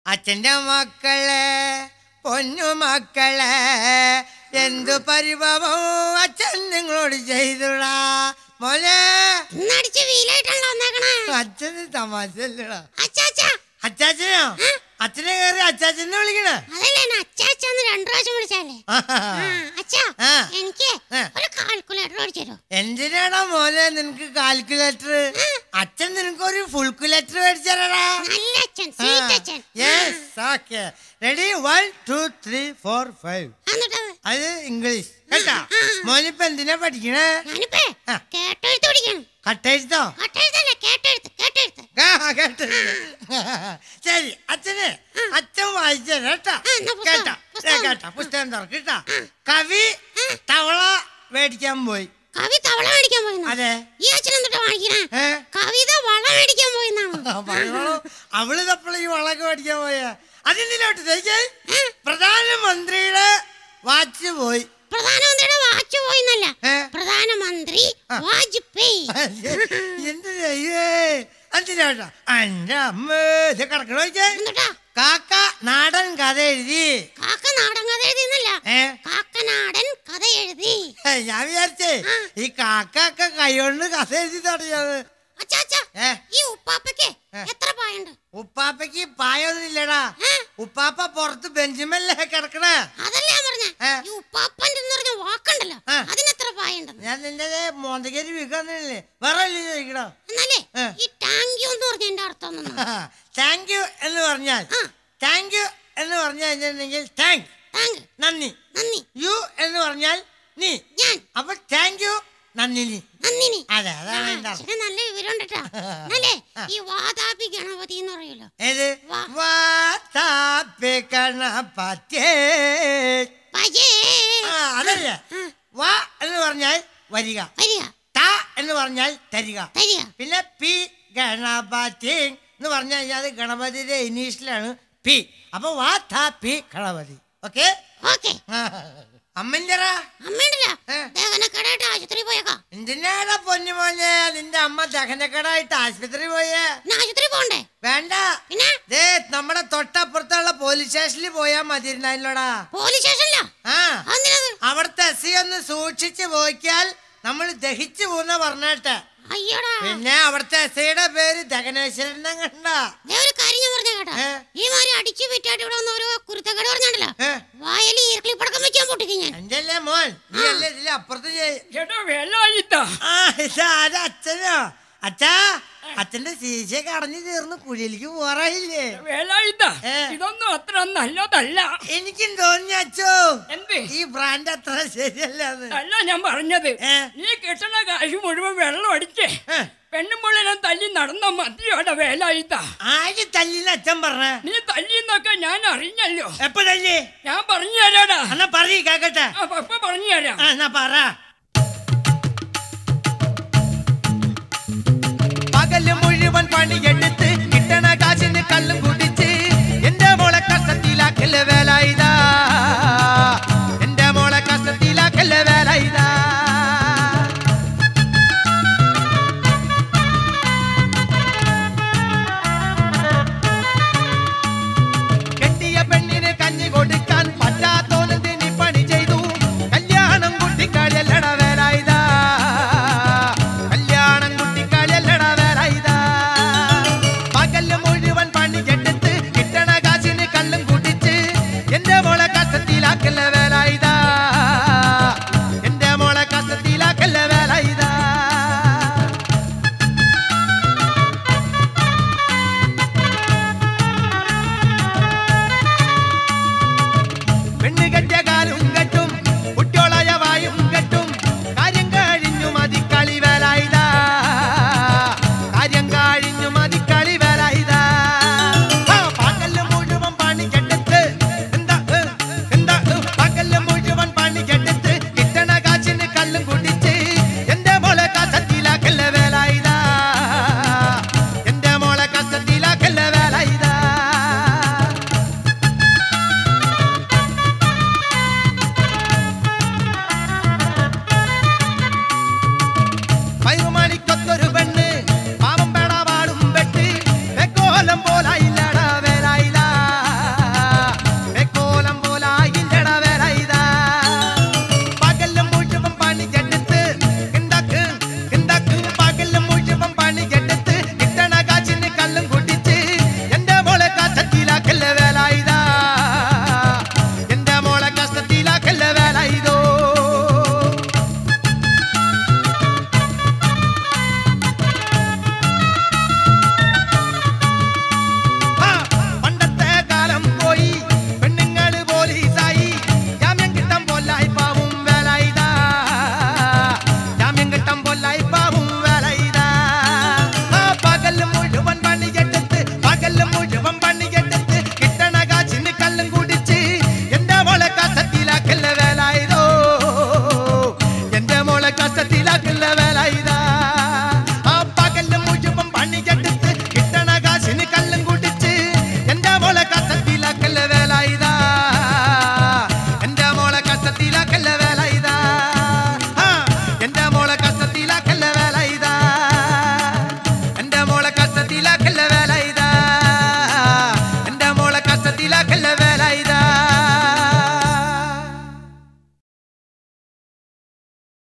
അച്ഛന്റെ മക്കളെ പൊന്നു മക്കളെ എന്തു പരിഭവം അച്ഛൻ നിങ്ങളോട് ചെയ്തുടാ മോനെ ഇന്നടിച്ച് വീലായിട്ടാണല്ലോ വന്നേക്കണേ അച്ഛന് തമാശല്ലടാ അച്ചാച്ചാ അച്ചാച്ചനോ അച്ഛനെ കയറി അച്ചാച്ചനെ വിളിക്കണ അതല്ലേ എന്നെ അച്ചാച്ചാന്ന് രണ്ടു പ്രാവശ്യം വിളിച്ചാലേ ആ, അച്ഛാ ആ. എനിക്ക് ആ. ഒരു കാൽക്കുലേറ്റർ മേടിച്ചു തരോ എന്തിനാടാ മോനെ നിനക്ക് കാൽക്കുലേറ്റർ അച്ഛൻ നിനക്കൊരു ഫുൾക്കുലേറ്റർ മേടിച്ചാലടാ നല്ല അച്ഛൻ സ്വീറ്റ് അച്ഛൻ yes okay ready one two three four five എന്നിട്ട് അത് ഇംഗ്ലീഷ് കേട്ടാ മോനിപ്പോ എന്തിനാ പഠിക്കണേ ഞാനിപ്പേ ആ. കേട്ടെഴുത്ത് പഠിക്കണം കട്ടെഴുത്തോ കട്ടെഴുത്തല്ല കേട്ടെഴുത്ത് കേട്ടെഴുത്ത് ആ, കേട്ടിട്ടുണ്ട്. ശരി അച്ഛന് അച്ഛൻ വായിച്ചു കേട്ടാ ആ, എന്നാ പുസ്തകം, കേട്ടാ ഏ, പുസ്തകം. കേട്ടാ പുസ്തകം തുറക്ക് കേട്ടാ കവി തവള മേടിക്കാൻ പോയി കവി തവള മേടിക്കാൻ പോയിന്നാ അതെ ഈ അച്ഛൻ എന്നിട്ട് വാങ്ങിക്കണേ ഏ കവിത വള മേടിക്കാൻ പോയിന്നാണ് പറഞ്ഞോളൂ അവള് തപ്പള ഈ വളക്ക് മേടിക്കാൻ പോയ അതിന്തിലോട്ട് തേക്ക് പ്രധാനമന്ത്രിയുടെ വാച്ച് പോയി പ്രധാനമന്ത്രിയുടെ വാച്ച് പോയിന്നല്ല ഏ? പ്രധാനമന്ത്രി വാജ്പേയി എന്ത് ചെയ്യേ എന്തിനാട്ടാ എന്റെ അമ്മ ഇത് കിടക്കണ നോക്കിയേ എന്നിട്ടാ കാക്ക നാടൻ കഥ എഴുതി കാക്ക നാടൻ കഥ എഴുതിന്നല്ല ഏ കാക്കനാടൻ കഥ എഴുതി ഏ, ഞാൻ വിചാരിച്ചേ ഈ കാക്ക ഒക്കെ കൈകൊണ്ട് കഥ എഴുതി തുടങ്ങിയത് അച്ഛാ അച്ഛാ ഏ ഈ ഉപ്പാപ്പയ്ക്ക് ഏ. എത്ര പായുണ്ട് ഉപ്പാപ്പയ്ക്ക് പായൊന്നുമില്ലടാ ഏ? ഉപ്പാപ്പ പുറത്ത് ബെഞ്ചുമല്ലേ കിടക്കണേ അതല്ല ഞാൻ പറഞ്ഞ ഏ. ഈ ഉപ്പാപ്പന്റെ എന്ന് പറഞ്ഞ വാക്കുണ്ടല്ലോ ആ. അതിനെത്ര പായുണ്ടെന്ന് ഞാൻ നിന്റെ മോന്തകേരി വിൽക്കാന്നില്ലേ വേറെ അല്ലേ ചോദിക്കണോ എന്നാലേ ഏ. ഈ ടാങ്ക് യു എന്ന് പറഞ്ഞ എന്റെ അർത്ഥം ഒന്നും താങ്ക് യു എന്ന് പറഞ്ഞാൽ ആ. താങ്ക് യു എന്ന് പറഞ്ഞു കഴിഞ്ഞിട്ടുണ്ടെങ്കിൽ താങ്ക് ടാങ്ക് നന്ദി നന്ദി യു എന്ന് പറഞ്ഞാൽ നീ ഞാൻ അപ്പൊ താങ്ക് യു നന്ദി നീ നന്ദിനി അതെ അതാണ് എന്റെ അർത്ഥം അച്ഛന് നല്ല വിവരം കേട്ടാ എന്നാലേ ഈ വാതാപി ഗണപതി എന്ന് പറയൂലോ ഏത് വാ. വാത്താപ്പിക്കണപത്യേ. പജേ ആ അതല്ലേ വാ എന്ന് പറഞ്ഞാൽ വരിക വരിക ത എന്ന് പറഞ്ഞാൽ തരിക തരിക പിന്നെ പി ഗണപതി എന്ന് പറഞ്ഞു കഴിഞ്ഞാൽ അത് ഗണപതിയുടെ ഇനീഷ്യലാണ് പി അപ്പൊ വാ ത പി ഗണപതി ഓക്കെ ഓക്കെ അമ്മൻ്റെറാ അമ്മയുണ്ടല്ലോ ഏ. ദഹനക്കടായിട്ട് ആശുപത്രി പോയേക്കാം എന്തിനാടാ പൊന്നുമോനെ നിന്റെ അമ്മ ദഹനക്കടായിട്ട് ആശുപത്രി പോയേ പിന്നെ ആശുപത്രി പോണ്ടേ വേണ്ട പിന്നെ ദേ നമ്മുടെ തൊട്ടപ്പുറത്തുള്ള പോലീസ് സ്റ്റേഷനിൽ പോയാ മതിയിരുന്നല്ലോടാ പോലീസ് സ്റ്റേഷനിലോ ആ അതെന്തിനത് അവിടുത്തെ എസ് സി ഒന്ന് സൂക്ഷിച്ചു പോയിക്കാൽ നമ്മൾ ദഹിച്ചു പോകുന്ന പറഞ്ഞിട്ട് അയ്യോടാ പിന്നെ അവിടുത്തെ എസ് ഐയുടെ പേര് ദഹനേശ്വരൻ കണ്ട ദേ ഒരു കാര്യം ഞാൻ പറഞ്ഞ കേട്ടോ ഏ. ഈ മാതിരി അടിച്ചു വിറ്റായിട്ട് ഇവിടെ വന്ന ഒരു കുരുത്തക്കേട് പറഞ്ഞാണ്ടല്ലോ ഏ വായലി ഈർക്കിളി പടക്കം വെക്കാൻ പൊട്ടിക്കും ഞാൻ എന്റെ അല്ലേ മോൻ നീ അല്ലേ ഇതിലെ അപ്പുറത്ത് ചെയ്- ചേട്ടാ വേലായിട്ടാ ആ ഇതാരാ അച്ഛനോ അച്ഛാ അച്ഛന്റെ ശീശയൊക്കെ അടഞ്ഞു തീർന്ന് കുഴിയിലേക്ക് പോറായില്ലേ വേലായിട്ടാ ഏ. ഇതൊന്നും അത്ര നല്ലതല്ല എനിക്കും തോന്നി അച്ഛോ എന്ത് ഈ ബ്രാൻഡ് അത്ര ശരിയല്ല അത് അല്ല ഞാൻ പറഞ്ഞത് ഏ. നീ കിട്ടണ കാശ് മുഴുവൻ വെള്ളം അടിച്ച് ഏ. പെണ്ണുമ്പിള്ളിനെ തല്ലി നടന്ന മതിയോടെ വേലായിട്ടാ ആര് തല്ലിന്ന് അച്ഛൻ പറഞ്ഞ നീ തല്ലിന്നൊക്കെ ഞാൻ അറിഞ്ഞല്ലോ എപ്പോ തല്ലി ഞാൻ പറഞ്ഞു തരാടാ എന്നാ പറയ് കേക്കട്ടെ ആ പപ്പ പറഞ്ഞു തരാം ആ എന്നാ പറ പകല് മുഴുവൻ പണിയെടുത്ത് കിട്ടണ കാശിന് കള്ളും